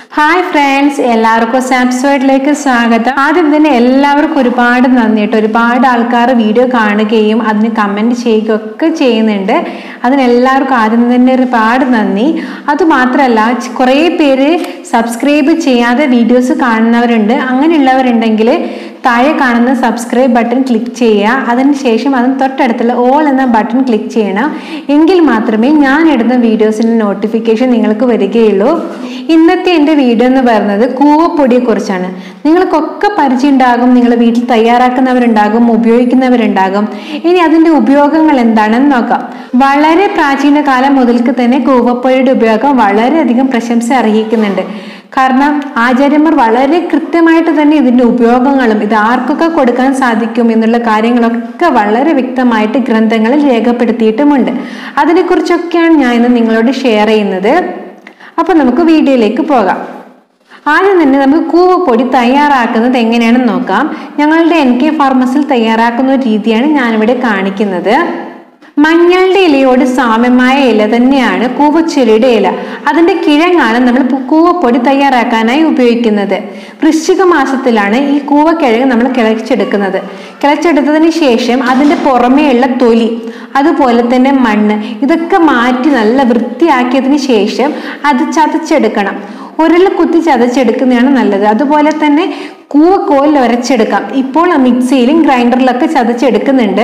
hi friends എല്ലാവർക്കും സാംസ്വേഡിലേക്ക് സ്വാഗതം ആദ്യം തന്നെ എല്ലാവർക്കും ഒരുപാട് നന്ദി കേട്ടോ ഒരുപാട് ആൾക്കാർ വീഡിയോ കാണുകയും അതിന് കമൻറ്റ് ചെയ്യുകയും ഒക്കെ ചെയ്യുന്നുണ്ട് അതിന് എല്ലാവർക്കും ആദ്യം തന്നെ ഒരുപാട് നന്ദി അതുമാത്രമല്ല ച- കുറേ പേര് സബ്സ്ക്രൈബ് ചെയ്യാതെ വീഡിയോസ് കാണുന്നവരുണ്ട് അങ്ങനെയുള്ളവരുണ്ടെങ്കിൽ താഴെ കാണുന്ന സബ്സ്ക്രൈബ് ബട്ടൺ ക്ലിക്ക് ചെയ്യുക അതിനുശേഷം അതിന് തൊട്ടടുത്തുള്ള ഓൾ എന്ന ബട്ടൺ ക്ലിക്ക് ചെയ്യണം എങ്കിൽ മാത്രമേ ഞാൻ ഇടുന്ന വീഡിയോസിൻ്റെ നോട്ടിഫിക്കേഷൻ നിങ്ങൾക്ക് വരികയുള്ളൂ ഇന്നത്തെ എൻ്റെ വീഡിയോ എന്ന് പറയുന്നത് കൂവപ്പൊടിയെ കുറിച്ചാണ് നിങ്ങൾക്കൊക്കെ പരിചയം ഉണ്ടാകും നിങ്ങൾ വീട്ടിൽ തയ്യാറാക്കുന്നവരുണ്ടാകും ഉപയോഗിക്കുന്നവരുണ്ടാകും ഇനി അതിൻ്റെ ഉപയോഗങ്ങൾ എന്താണെന്ന് നോക്കാം വളരെ പ്രാചീന കാലം മുതൽക്ക് തന്നെ കൂവപ്പൊടിയുടെ ഉപയോഗം വളരെയധികം പ്രശംസ അർഹിക്കുന്നുണ്ട് കാരണം ആചാര്യന്മാർ വളരെ കൃത്യമായിട്ട് തന്നെ ഇതിന്റെ ഉപയോഗങ്ങളും ഇത് ആർക്കൊക്കെ കൊടുക്കാൻ സാധിക്കും എന്നുള്ള കാര്യങ്ങളൊക്കെ വളരെ വ്യക്തമായിട്ട് ഗ്രന്ഥങ്ങളിൽ രേഖപ്പെടുത്തിയിട്ടുമുണ്ട് അതിനെക്കുറിച്ചൊക്കെയാണ് ഞാൻ ഇന്ന് നിങ്ങളോട് ഷെയർ ചെയ്യുന്നത് അപ്പൊ നമുക്ക് വീഡിയോയിലേക്ക് പോകാം ആദ്യം തന്നെ നമുക്ക് കൂവപ്പൊടി തയ്യാറാക്കുന്നത് എങ്ങനെയാണെന്ന് നോക്കാം ഞങ്ങളുടെ എൻ കെ ഫാർമസിൽ തയ്യാറാക്കുന്ന ഒരു രീതിയാണ് ഞാനിവിടെ കാണിക്കുന്നത് മഞ്ഞളുടെ ഇലയോട് സാമ്യമായ ഇല തന്നെയാണ് കൂവച്ചെടിയുടെ ഇല അതിന്റെ കിഴങ്ങാണ് നമ്മൾ പു- കൂവപ്പൊടി തയ്യാറാക്കാനായി ഉപയോഗിക്കുന്നത് വൃശ്ചിക മാസത്തിലാണ് ഈ കൂവക്കിഴങ്ങ് നമ്മൾ കിളച്ചെടുക്കുന്നത് കിളച്ചെടുത്തതിന് ശേഷം അതിന്റെ പുറമേയുള്ള തൊലി അതുപോലെ തന്നെ മണ്ണ് ഇതൊക്കെ മാറ്റി നല്ല വൃത്തിയാക്കിയതിന് ശേഷം അത് ചതച്ചെടുക്കണം ഉരുള കുത്തി ചതച്ചെടുക്കുന്നതാണ് നല്ലത് അതുപോലെ തന്നെ കൂവക്കോലിൽ ഉരച്ചെടുക്കാം ഇപ്പോൾ മിക്സിയിലും ഗ്രൈൻഡറിലൊക്കെ ചതച്ചെടുക്കുന്നുണ്ട്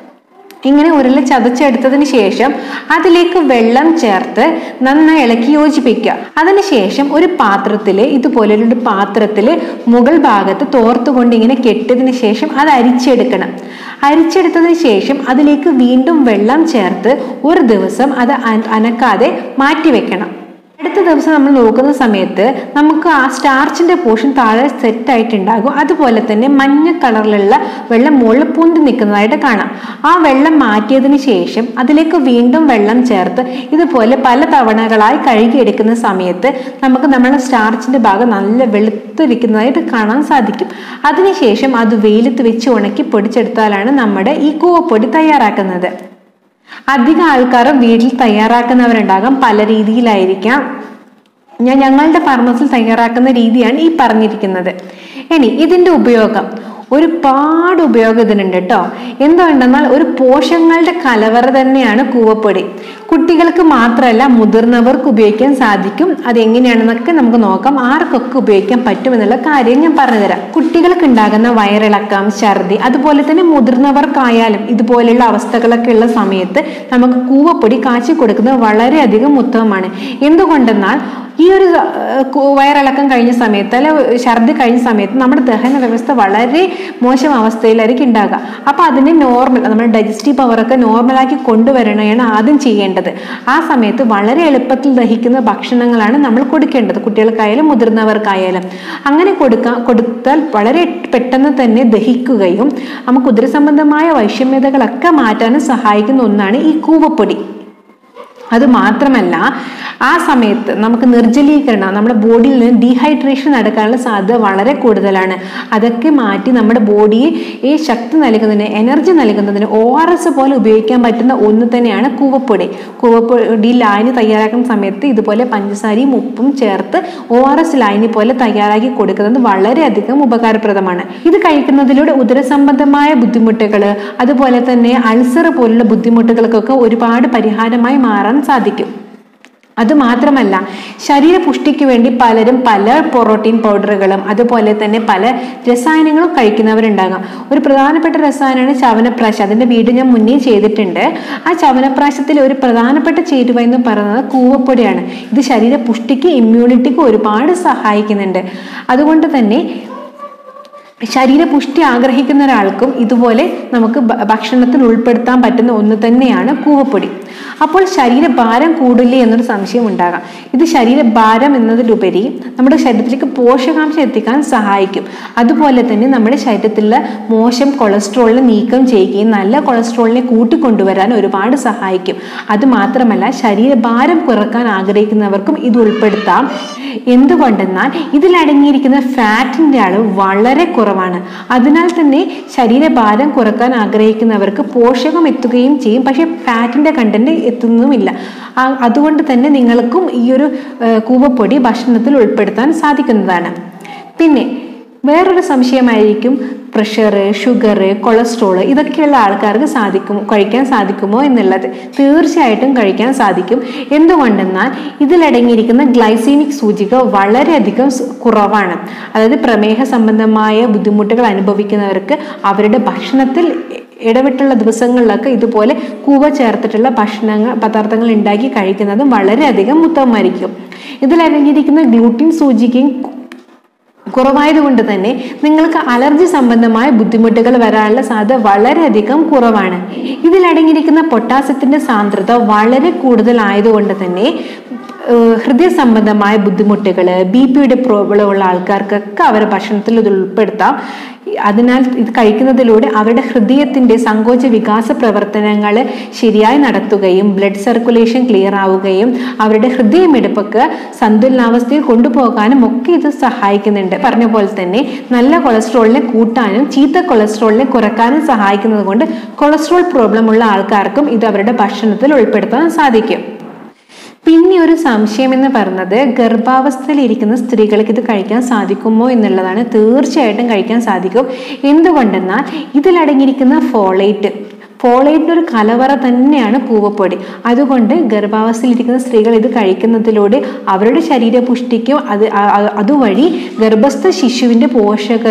ഇങ്ങനെ ഉരുളി ചതച്ചെടുത്തതിന് ശേഷം അതിലേക്ക് വെള്ളം ചേർത്ത് നന്നായി ഇളക്കി യോജിപ്പിക്കുക അതിനുശേഷം ഒരു പാത്രത്തിൽ ഇതുപോലെയുള്ള പാത്രത്തിൽ മുകൾ ഭാഗത്ത് തോർത്തുകൊണ്ട് ഇങ്ങനെ കെട്ടിയതിന് ശേഷം അത് അരിച്ചെടുക്കണം അരിച്ചെടുത്തതിന് ശേഷം അതിലേക്ക് വീണ്ടും വെള്ളം ചേർത്ത് ഒരു ദിവസം അത് അന- അനക്കാതെ മാറ്റി വെക്കണം അടുത്ത ദിവസം നമ്മൾ നോക്കുന്ന സമയത്ത് നമുക്ക് ആ സ്റ്റാർച്ചിന്റെ പോർഷൻ താഴെ സെറ്റ് ആയിട്ടുണ്ടാകും അതുപോലെ തന്നെ മഞ്ഞ കളറിലുള്ള വെള്ളം മുകളിൽ പൊന്തി നിൽക്കുന്നതായിട്ട് കാണാം ആ വെള്ളം മാറ്റിയതിന് ശേഷം അതിലേക്ക് വീണ്ടും വെള്ളം ചേർത്ത് ഇതുപോലെ പല തവണകളായി കഴുകിയെടുക്കുന്ന സമയത്ത് നമുക്ക് നമ്മുടെ സ്റ്റാർച്ചിന്റെ ഭാഗം നല്ല വെളുത്തിരിക്കുന്നതായിട്ട് കാണാൻ സാധിക്കും അതിനുശേഷം അത് വെയിലത്ത് വെച്ച് ഉണക്കി പൊടിച്ചെടുത്താലാണ് നമ്മുടെ ഈ കൂവപ്പൊടി തയ്യാറാക്കുന്നത് അധികം ആൾക്കാരും വീട്ടിൽ തയ്യാറാക്കുന്നവരുണ്ടാകാം പല രീതിയിലായിരിക്കാം ഞാൻ ഞങ്ങളുടെ ഫാർമസിൽ തയ്യാറാക്കുന്ന രീതിയാണ് ഈ പറഞ്ഞിരിക്കുന്നത് ഇനി ഇതിന്റെ ഉപയോഗം ഒരുപാട് ഉപയോഗം ഇതിനുണ്ട് കേട്ടോ എന്തുകൊണ്ടെന്നാൽ ഒരു പോഷകങ്ങളുടെ കലവറ തന്നെയാണ് കൂവപ്പൊടി കുട്ടികൾക്ക് മാത്രമല്ല മുതിർന്നവർക്ക് ഉപയോഗിക്കാൻ സാധിക്കും അത് എങ്ങനെയാണെന്നൊക്കെ നമുക്ക് നോക്കാം ആർക്കൊക്കെ ഉപയോഗിക്കാൻ പറ്റും എന്നുള്ള കാര്യം ഞാൻ പറഞ്ഞുതരാം കുട്ടികൾക്ക് ഉണ്ടാകുന്ന വയറിളക്കം ഛർദി അതുപോലെ തന്നെ മുതിർന്നവർക്കായാലും ഇതുപോലെയുള്ള അവസ്ഥകളൊക്കെ ഉള്ള സമയത്ത് നമുക്ക് കൂവപ്പൊടി കാച്ചി കൊടുക്കുന്നത് വളരെയധികം ഉത്തമമാണ് എന്തുകൊണ്ടെന്നാൽ ഈ ഒരു ഏർ, കു- വയറിളക്കം കഴിഞ്ഞ സമയത്ത് അല്ല ഛർദി കഴിഞ്ഞ സമയത്ത് നമ്മുടെ ദഹന വ്യവസ്ഥ വളരെ മോശം അവസ്ഥയിലായിരിക്കും ഉണ്ടാകുക അപ്പൊ അതിനെ നോർമൽ നമ്മുടെ ഡൈജസ്റ്റീവ് പവറൊക്കെ നോർമലാക്കി കൊണ്ടുവരണമാണ് ആദ്യം ചെയ്യേണ്ടത് ആ സമയത്ത് വളരെ എളുപ്പത്തിൽ ദഹിക്കുന്ന ഭക്ഷണങ്ങളാണ് നമ്മൾ കൊടുക്കേണ്ടത് കുട്ടികൾക്കായാലും മുതിർന്നവർക്കായാലും അങ്ങനെ കൊടുക്കാൻ കൊടുത്താൽ വളരെ പെട്ടെന്ന് തന്നെ ദഹിക്കുകയും നമുക്ക് ഉദരസംബന്ധമായ വൈഷമ്യതകളൊക്കെ മാറ്റാനും സഹായിക്കുന്ന ഒന്നാണ് ഈ കൂവപ്പൊടി അത് മാത്രമല്ല ആ സമയത്ത് നമുക്ക് നിർജ്ജലീകരണം നമ്മുടെ ബോഡിയിൽ നിന്ന് ഡീഹൈഡ്രേഷൻ നടക്കാനുള്ള സാധ്യത വളരെ കൂടുതലാണ് അതൊക്കെ മാറ്റി നമ്മുടെ ബോഡിയെ ഈ ശക്തി നൽകുന്നതിന് എനർജി നൽകുന്നതിന് ഒ ആർ എസ് പോലെ ഉപയോഗിക്കാൻ പറ്റുന്ന ഒന്ന് തന്നെയാണ് കൂവപ്പൊടി കൂവപ്പൊടി ലായനി തയ്യാറാക്കുന്ന സമയത്ത് ഇതുപോലെ പഞ്ചസാരയും ഉപ്പും ചേർത്ത് ഒ ആർ എസ് ലായനി പോലെ തയ്യാറാക്കി കൊടുക്കുന്നത് വളരെയധികം ഉപകാരപ്രദമാണ് ഇത് കഴിക്കുന്നതിലൂടെ ഉദരസംബന്ധമായ ബുദ്ധിമുട്ടുകൾ അതുപോലെ തന്നെ അൾസർ പോലുള്ള ബുദ്ധിമുട്ടുകൾക്കൊക്കെ ഒരുപാട് പരിഹാരമായി മാറാൻ സാധിക്കും അത് മാത്രമല്ല ശരീര പുഷ്ടിക്ക് വേണ്ടി പലരും പല പ്രോട്ടീൻ പൗഡറുകളും അതുപോലെ തന്നെ പല രസായനങ്ങളും കഴിക്കുന്നവരുണ്ടാകാം ഒരു പ്രധാനപ്പെട്ട രസായനമാണ് ചവനപ്രാശം അതിന്റെ വീഡിയോ ഞാൻ മുന്നേ ചെയ്തിട്ടുണ്ട് ആ ചവനപ്രാശത്തിൽ ഒരു പ്രധാനപ്പെട്ട ചേരുവ എന്ന് പറയുന്നത് കൂവപ്പൊടിയാണ് ഇത് ശരീര പുഷ്ടിക്ക് ഇമ്മ്യൂണിറ്റിക്ക് ഒരുപാട് സഹായിക്കുന്നുണ്ട് അതുകൊണ്ട് തന്നെ ശരീരപുഷ്ടി ആഗ്രഹിക്കുന്ന ഒരാൾക്കും ഇതുപോലെ നമുക്ക് ഭ- ഭക്ഷണത്തിൽ ഉൾപ്പെടുത്താൻ പറ്റുന്ന ഒന്ന് തന്നെയാണ് കൂവപ്പൊടി അപ്പോൾ ശരീരഭാരം കൂടില്ലേ എന്നൊരു സംശയം ഉണ്ടാകാം ഇത് ശരീരഭാരം എന്നതിലുപരി നമ്മുടെ ശരീരത്തിലേക്ക് പോഷകാംശം എത്തിക്കാൻ സഹായിക്കും അതുപോലെ തന്നെ നമ്മുടെ ശരീരത്തിലുള്ള മോശം കൊളസ്ട്രോളിനെ നീക്കം ചെയ്യുകയും നല്ല കൊളസ്ട്രോളിനെ കൂട്ടിക്കൊണ്ടുവരാൻ ഒരുപാട് സഹായിക്കും അത് മാത്രമല്ല ശരീരഭാരം കുറക്കാൻ ആഗ്രഹിക്കുന്നവർക്കും ഇത് ഉൾപ്പെടുത്താം എന്തുകൊണ്ടെന്നാൽ ഇതിലടങ്ങിയിരിക്കുന്ന ഫാറ്റിന്റെ അളവ് വളരെ കുറവാണ് അതിനാൽ തന്നെ ശരീരഭാരം കുറക്കാൻ ആഗ്രഹിക്കുന്നവർക്ക് പോഷകം എത്തുകയും ചെയ്യും പക്ഷെ ഫാറ്റിന്റെ കണ്ടന്റ് എത്തുന്നതുമില്ല ആ- അതുകൊണ്ട് തന്നെ നിങ്ങൾക്കും ഈ ഒരു ഏഹ്, കൂവപ്പൊടി ഭക്ഷണത്തിൽ ഉൾപ്പെടുത്താൻ സാധിക്കുന്നതാണ് പിന്നെ വേറൊരു സംശയമായിരിക്കും പ്രഷർ ഷുഗർ കൊളസ്ട്രോൾ ഇതൊക്കെയുള്ള ആൾക്കാർക്ക് സാധിക്കും കഴിക്കാൻ സാധിക്കുമോ എന്നുള്ളത് തീർച്ചയായിട്ടും കഴിക്കാൻ സാധിക്കും എന്തുകൊണ്ടെന്നാൽ ഇതിലടങ്ങിയിരിക്കുന്ന ഗ്ലൈസീമിക് സൂചിക വളരെയധികം സ് കുറവാണ് അതായത് പ്രമേഹ സംബന്ധമായ ബുദ്ധിമുട്ടുകൾ അനുഭവിക്കുന്നവർക്ക് അവരുടെ ഭക്ഷണത്തിൽ ഇടവിട്ടുള്ള ദിവസങ്ങളിലൊക്കെ ഇതുപോലെ കൂവ ചേർത്തിട്ടുള്ള ഭക്ഷണങ്ങൾ പദാർത്ഥങ്ങൾ ഉണ്ടാക്കി കഴിക്കുന്നതും വളരെയധികം ഉത്തമമായിരിക്കും ഇതിലടങ്ങിയിരിക്കുന്ന ഗ്ലൂട്ടിൻ സൂചികയും കുറവായതുകൊണ്ട് തന്നെ നിങ്ങൾക്ക് അലർജി സംബന്ധമായ ബുദ്ധിമുട്ടുകൾ വരാനുള്ള സാധ്യത വളരെയധികം കുറവാണ് ഇതിലടങ്ങിയിരിക്കുന്ന പൊട്ടാസ്യത്തിന്റെ സാന്ദ്രത വളരെ കൂടുതലായതുകൊണ്ട് തന്നെ ഏഹ്, ഹൃദയ സംബന്ധമായ ബുദ്ധിമുട്ടുകൾ ബി പിയുടെ പ്രോബ്ലം ഉള്ള ആൾക്കാർക്കൊക്കെ അവരുടെ ഭക്ഷണത്തിൽ ഇത് ഉൾപ്പെടുത്താം അതിനാൽ ഇത് കഴിക്കുന്നതിലൂടെ അവരുടെ ഹൃദയത്തിന്റെ സങ്കോച വികാസ പ്രവർത്തനങ്ങൾ ശരിയായി നടത്തുകയും ബ്ലഡ് സർക്കുലേഷൻ ക്ലിയർ ആവുകയും അവരുടെ ഹൃദയമിടിപ്പൊക്കെ സന്തുലനാവസ്ഥയിൽ കൊണ്ടുപോകാനും ഒക്കെ ഇത് സഹായിക്കുന്നുണ്ട് പറഞ്ഞ പോലെ തന്നെ നല്ല കൊളസ്ട്രോളിനെ കൂട്ടാനും ചീത്ത കൊളസ്ട്രോളിനെ കുറക്കാനും സഹായിക്കുന്നത് കൊണ്ട് കൊളസ്ട്രോൾ പ്രോബ്ലം ഉള്ള ആൾക്കാർക്കും ഇത് അവരുടെ ഭക്ഷണത്തിൽ ഉൾപ്പെടുത്താൻ സാധിക്കും പിന്നെ ഒരു സംശയം എന്ന് പറയുന്നത് ഗർഭാവസ്ഥയിൽ ഇരിക്കുന്ന സ്ത്രീകൾക്ക് ഇത് കഴിക്കാൻ സാധിക്കുമോ എന്നുള്ളതാണ് തീർച്ചയായിട്ടും കഴിക്കാൻ സാധിക്കും എന്തുകൊണ്ടെന്നാൽ ഇതിലടങ്ങിയിരിക്കുന്ന ഫോളേറ്റ് ഫോളേറ്റിൻ്റെ ഒരു കലവറ തന്നെയാണ് കൂവപ്പൊടി അതുകൊണ്ട് ഗർഭാവസ്ഥയിലിരിക്കുന്ന സ്ത്രീകൾ ഇത് കഴിക്കുന്നതിലൂടെ അവരുടെ ശരീരപുഷ്ടിക്കും അത് അ- അ- അതുവഴി ഗർഭസ്ഥ ശിശുവിൻ്റെ പോഷക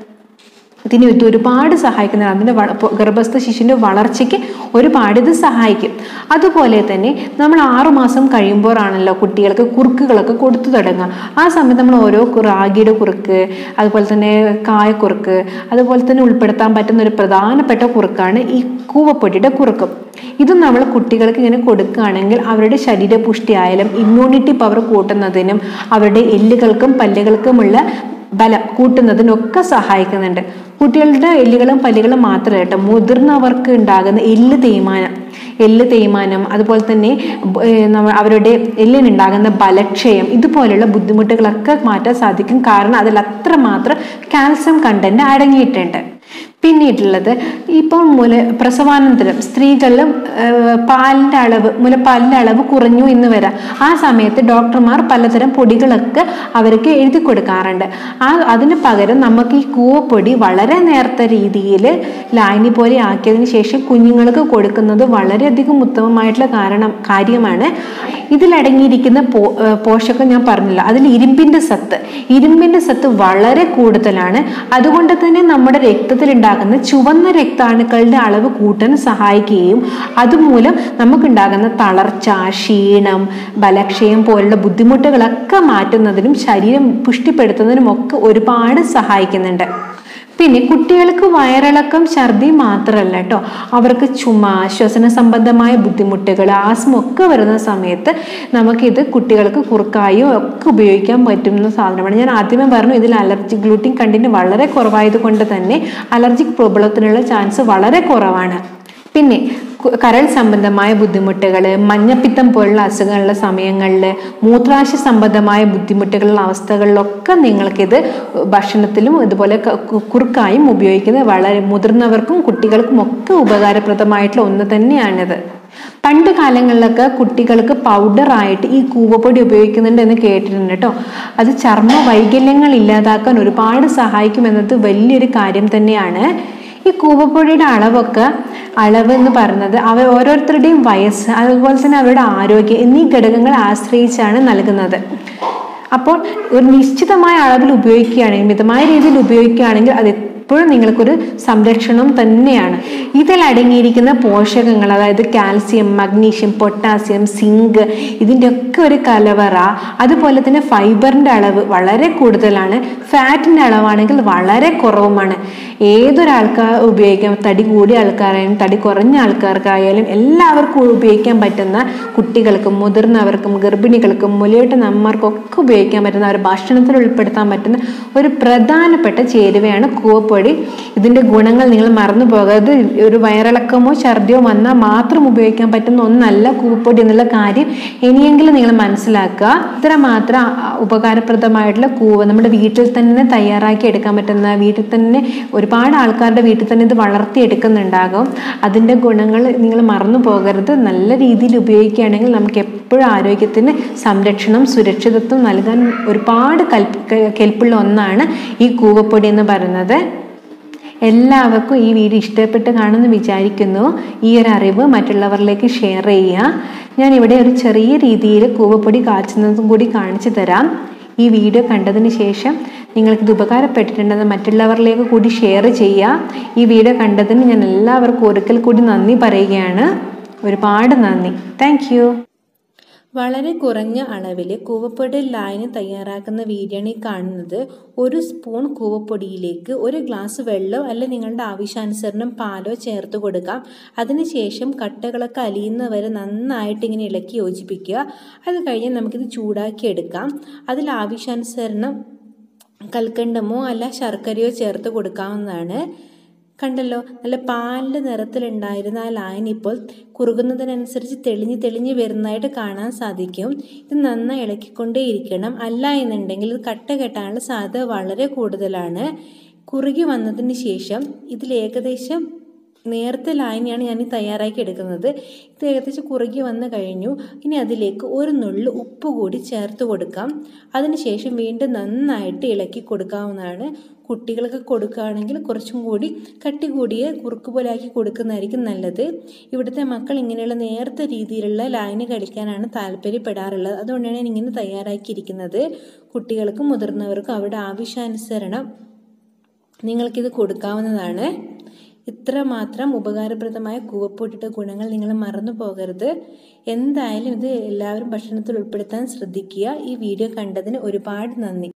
ഇതിന് ഇത് ഒരുപാട് സഹായിക്കുന്നതാണ് അതിൻ്റെ വള- പൊ- ഗർഭസ്ഥ ശിശുവിൻ്റെ വളർച്ചയ്ക്ക് ഒരുപാട് ഇത് സഹായിക്കും അതുപോലെ തന്നെ നമ്മൾ ആറുമാസം കഴിയുമ്പോഴാണല്ലോ കുട്ടികൾക്ക് കുറുക്കുകളൊക്കെ കൊടുത്തു തുടങ്ങുക ആ സമയത്ത് നമ്മൾ ഓരോ കു- റാഗിയുടെ കുറുക്ക് അതുപോലെ തന്നെ കായക്കുറുക്ക് അതുപോലെ തന്നെ ഉൾപ്പെടുത്താൻ പറ്റുന്ന ഒരു പ്രധാനപ്പെട്ട കുറുക്കാണ് ഈ കൂവപ്പൊടിയുടെ കുറുക്കും ഇതും നമ്മൾ കുട്ടികൾക്ക് ഇങ്ങനെ കൊടുക്കുകയാണെങ്കിൽ അവരുടെ ശരീരപുഷ്ടി ആയാലും ഇമ്മ്യൂണിറ്റി പവർ കൂട്ടുന്നതിനും അവരുടെ എല്ലുകൾക്കും പല്ലുകൾക്കുമുള്ള ബലം കൂട്ടുന്നതിനൊക്കെ സഹായിക്കുന്നുണ്ട് കുട്ടികളുടെ എല്ലുകളും പല്ലുകളും മാത്രമല്ല കേട്ടോ മുതിർന്നവർക്ക് ഉണ്ടാകുന്ന എല്ല് തേയ്മാനം എല്ല് തേയ്മാനം അതുപോലെ തന്നെ ബ- ഏർ നമ്മ- അവരുടെ എല്ലിനുണ്ടാകുന്ന ബലക്ഷയം ഇതുപോലെയുള്ള ബുദ്ധിമുട്ടുകളൊക്കെ മാറ്റാൻ സാധിക്കും കാരണം അതിൽ അത്രമാത്രം കാൽസ്യം കണ്ടന്റ് അടങ്ങിയിട്ടുണ്ട് പിന്നീടുള്ളത് ഇപ്പോൾ മുല പ്രസവാനന്തരം സ്ത്രീകളിലും ഏഹ്, പാലിന്റെ അളവ് മുലപ്പാലിന്റെ അളവ് കുറഞ്ഞു എന്ന് വരാം ആ സമയത്ത് ഡോക്ടർമാർ പലതരം പൊടികളൊക്കെ അവർക്ക് എഴുതി കൊടുക്കാറുണ്ട് ആ അതിന് പകരം നമുക്ക് ഈ കൂവപ്പൊടി വളരെ നേർത്ത രീതിയിൽ ലായനി പോലെ ആക്കിയതിന് ശേഷം കുഞ്ഞുങ്ങൾക്ക് കൊടുക്കുന്നത് വളരെയധികം ഉത്തമമായിട്ടുള്ള കാരണം കാര്യമാണ് ഇതിലടങ്ങിയിരിക്കുന്ന പോ ഏഹ്, പോഷകം ഞാൻ പറഞ്ഞില്ല അതിൽ ഇരുമ്പിന്റെ സത്ത് ഇരുമ്പിന്റെ സത്ത് വളരെ കൂടുതലാണ് അതുകൊണ്ട് തന്നെ നമ്മുടെ രക്തത്തിൽ ഉണ്ടാകുന്ന ചുവന്ന രക്താണുക്കളുടെ അളവ് കൂട്ടാൻ സഹായിക്കുകയും അതുമൂലം നമുക്കുണ്ടാകുന്ന തളർച്ച ക്ഷീണം ബലക്ഷയം പോലുള്ള ബുദ്ധിമുട്ടുകളൊക്കെ മാറ്റുന്നതിനും ശരീരം പുഷ്ടിപ്പെടുത്തുന്നതിനും ഒക്കെ ഒരുപാട് സഹായിക്കുന്നുണ്ട് പിന്നെ കുട്ടികൾക്ക് വയറിളക്കം ഛർദി മാത്രമല്ല കേട്ടോ അവർക്ക് ചുമ ശ്വസന സംബന്ധമായ ബുദ്ധിമുട്ടുകൾ ആസ്മ ഒക്കെ വരുന്ന സമയത്ത് നമുക്കിത് കുട്ടികൾക്ക് കുറുക്കായോ ഒക്കെ ഉപയോഗിക്കാൻ പറ്റുന്ന സാധനമാണ് ഞാൻ ആദ്യമേ പറഞ്ഞു ഇതിൽ അലർജി ഗ്ലൂട്ടിൻ കണ്ടന്റ് വളരെ കുറവായത് കൊണ്ട് തന്നെ അലർജിക് പ്രോബ്ലത്തിനുള്ള ചാൻസ് വളരെ കുറവാണ് പിന്നെ കു- കരൾ സംബന്ധമായ ബുദ്ധിമുട്ടുകൾ മഞ്ഞപ്പിത്തം പോലുള്ള അസുഖങ്ങളുള്ള സമയങ്ങളിൽ മൂത്രാശയ സംബന്ധമായ ബുദ്ധിമുട്ടുകളുള്ള അവസ്ഥകളിലൊക്കെ നിങ്ങൾക്കിത് ഭക്ഷണത്തിലും ഇതുപോലെ ക- കു- കുറുക്കായും ഉപയോഗിക്കുന്നത് വളരെ മുതിർന്നവർക്കും കുട്ടികൾക്കും ഒക്കെ ഉപകാരപ്രദമായിട്ടുള്ള ഒന്ന് തന്നെയാണിത് പണ്ട് കാലങ്ങളിലൊക്കെ കുട്ടികൾക്ക് പൗഡറായിട്ട് ഈ കൂവപ്പൊടി ഉപയോഗിക്കുന്നുണ്ട് എന്ന് കേട്ടിട്ടുണ്ട് കേട്ടോ അത് ചർമ്മ വൈകല്യങ്ങൾ ഇല്ലാതാക്കാൻ ഒരുപാട് സഹായിക്കുമെന്നത് വലിയൊരു കാര്യം തന്നെയാണ് ഈ കൂവപ്പൊടിയുടെ അളവൊക്കെ അളവ് എന്ന് പറയുന്നത് അവ ഓരോരുത്തരുടെയും വയസ്സ് അതുപോലെ തന്നെ അവരുടെ ആരോഗ്യം എന്നീ ഘടകങ്ങളെ ആശ്രയിച്ചാണ് നൽകുന്നത് അപ്പോൾ ഒരു നിശ്ചിതമായ അളവിൽ ഉപയോഗിക്കുകയാണെങ്കിൽ മിതമായ രീതിയിൽ ഉപയോഗിക്കുകയാണെങ്കിൽ അത് എപ്പോഴും നിങ്ങൾക്കൊരു സംരക്ഷണം തന്നെയാണ് ഇതിൽ അടങ്ങിയിരിക്കുന്ന പോഷകങ്ങൾ അതായത് കാൽസ്യം മഗ്നീഷ്യം പൊട്ടാസ്യം സിങ്ക് ഇതിൻ്റെ ഒക്കെ ഒരു കലവറ അതുപോലെ തന്നെ ഫൈബറിൻ്റെ അളവ് വളരെ കൂടുതലാണ് ഫാറ്റിൻ്റെ അളവാണെങ്കിൽ വളരെ കുറവുമാണ് ഏതൊരാൾക്കാർ ഉപയോഗിക്കാം തടി കൂടിയ ആൾക്കാരായാലും തടി കുറഞ്ഞ ആൾക്കാർക്കായാലും എല്ലാവർക്കും ഉപയോഗിക്കാൻ പറ്റുന്ന കുട്ടികൾക്കും മുതിർന്നവർക്കും ഗർഭിണികൾക്കും മുലയൂട്ട നമ്മർക്കും ഒക്കെ ഉപയോഗിക്കാൻ പറ്റുന്ന ഒരു ഭക്ഷണത്തിൽ ഉൾപ്പെടുത്താൻ പറ്റുന്ന ഒരു പ്രധാനപ്പെട്ട ചേരുവയാണ് കൂവപ്പൊടി കൂവപ്പൊടി ഇതിൻ്റെ ഗുണങ്ങൾ നിങ്ങൾ മറന്നു പോകരുത് ഒരു വയറിളക്കമോ ഛർദിയോ വന്നാൽ മാത്രം ഉപയോഗിക്കാൻ പറ്റുന്ന ഒന്നല്ല കൂവപ്പൊടി എന്നുള്ള കാര്യം ഇനിയെങ്കിലും നിങ്ങൾ മനസ്സിലാക്കുക ഇത്ര മാത്രം ആ, ഉപകാരപ്രദമായിട്ടുള്ള കൂവ നമ്മുടെ വീട്ടിൽ തന്നെ തയ്യാറാക്കി എടുക്കാൻ പറ്റുന്ന വീട്ടിൽ തന്നെ ഒരുപാട് ആൾക്കാരുടെ വീട്ടിൽ തന്നെ ഇത് വളർത്തിയെടുക്കുന്നുണ്ടാകും അതിൻ്റെ ഗുണങ്ങൾ നിങ്ങൾ മറന്നു പോകരുത് നല്ല രീതിയിൽ ഉപയോഗിക്കുകയാണെങ്കിൽ നമുക്ക് എപ്പോഴും ആരോഗ്യത്തിന് സംരക്ഷണം സുരക്ഷിതത്വം നൽകാൻ ഒരുപാട് കൽപ്പ് കെൽപ്പുള്ള ഒന്നാണ് ഈ കൂവപ്പൊടി എന്ന് പറയുന്നത് എല്ലാവർക്കും ഈ വീഡിയോ ഇഷ്ടപ്പെട്ട് കാണുമെന്ന് വിചാരിക്കുന്നു ഈ ഒരു അറിവ് മറ്റുള്ളവരിലേക്ക് ഷെയർ ചെയ്യുക ഞാൻ ഇവിടെ ഒരു ചെറിയ രീതിയിൽ കൂവപ്പൊടി കാച്ചുന്നതും കൂടി കാണിച്ചു തരാം ഈ വീഡിയോ കണ്ടതിന് ശേഷം നിങ്ങൾക്കിത് ഉപകാരപ്പെട്ടിട്ടുണ്ടെന്ന് മറ്റുള്ളവരിലേക്ക് കൂടി ഷെയർ ചെയ്യുക ഈ വീഡിയോ കണ്ടതിന് ഞാൻ എല്ലാവർക്കും ഒരിക്കൽ കൂടി നന്ദി പറയുകയാണ് ഒരുപാട് നന്ദി താങ്ക് വളരെ കുറഞ്ഞ അളവിൽ കൂവപ്പൊടി ലായനി തയ്യാറാക്കുന്ന വീഡിയോയാണ് ഈ കാണുന്നത് ഒരു സ്പൂൺ കൂവപ്പൊടിയിലേക്ക് ഒരു ഗ്ലാസ് വെള്ളം അല്ല നിങ്ങളുടെ ആവശ്യാനുസരണം പാലോ ചേർത്ത് കൊടുക്കാം അതിനുശേഷം കട്ടകളൊക്കെ അലിയുന്നവരെ നന്നായിട്ട് ഇങ്ങനെ ഇളക്കി യോജിപ്പിക്കുക അത് കഴിഞ്ഞ് നമുക്കിത് ചൂടാക്കി എടുക്കാം അതിൽ ആവശ്യാനുസരണം കൽക്കണ്ടമോ അല്ല ശർക്കരയോ ചേർത്ത് കൊടുക്കാവുന്നതാണ് കണ്ടല്ലോ നല്ല പാലിൻ്റെ നിറത്തിലുണ്ടായിരുന്ന ആ ലൈൻ ഇപ്പോൾ കുറുകുന്നതിനനുസരിച്ച് തെളിഞ്ഞ് തെളിഞ്ഞ് വരുന്നതായിട്ട് കാണാൻ സാധിക്കും ഇത് നന്നായി ഇളക്കിക്കൊണ്ടേയിരിക്കണം അല്ല എന്നുണ്ടെങ്കിൽ ഇത് കട്ട കെട്ടാനുള്ള സാധ്യത വളരെ കൂടുതലാണ് കുറുകി വന്നതിന് ശേഷം ഇതിൽ ഏകദേശം നേരത്തെ ലായനിയാണ് ഞാൻ ഈ തയ്യാറാക്കി എടുക്കുന്നത് ഇത് ഏകദേശം കുറുകി വന്നു കഴിഞ്ഞു ഇനി അതിലേക്ക് ഒരു നുള്ളു ഉപ്പ് കൂടി ചേർത്ത് കൊടുക്കാം അതിനുശേഷം വീണ്ടും നന്നായിട്ട് ഇളക്കി കൊടുക്കാവുന്നതാണ് കുട്ടികൾക്ക് കൊടുക്കുകയാണെങ്കിൽ കുറച്ചും കൂടി കട്ടി കൂടിയ കുറുക്ക് പോലെ ആക്കി കൊടുക്കുന്നതായിരിക്കും നല്ലത് ഇവിടുത്തെ മക്കൾ ഇങ്ങനെയുള്ള നേരത്തെ രീതിയിലുള്ള ലായനി കഴിക്കാനാണ് താല്പര്യപ്പെടാറുള്ളത് അതുകൊണ്ടാണ് ഞാൻ ഇങ്ങനെ തയ്യാറാക്കിയിരിക്കുന്നത് കുട്ടികൾക്കും മുതിർന്നവർക്കും അവരുടെ ആവശ്യാനുസരണം നിങ്ങൾക്കിത് കൊടുക്കാവുന്നതാണ് ഇത്ര മാത്രം ഉപകാരപ്രദമായ കൂവപ്പൊടിയുടെ ഗുണങ്ങൾ നിങ്ങൾ മറന്നു പോകരുത് എന്തായാലും ഇത് എല്ലാവരും ഭക്ഷണത്തിൽ ഉൾപ്പെടുത്താൻ ശ്രദ്ധിക്കുക ഈ വീഡിയോ കണ്ടതിന് ഒരുപാട് നന്ദി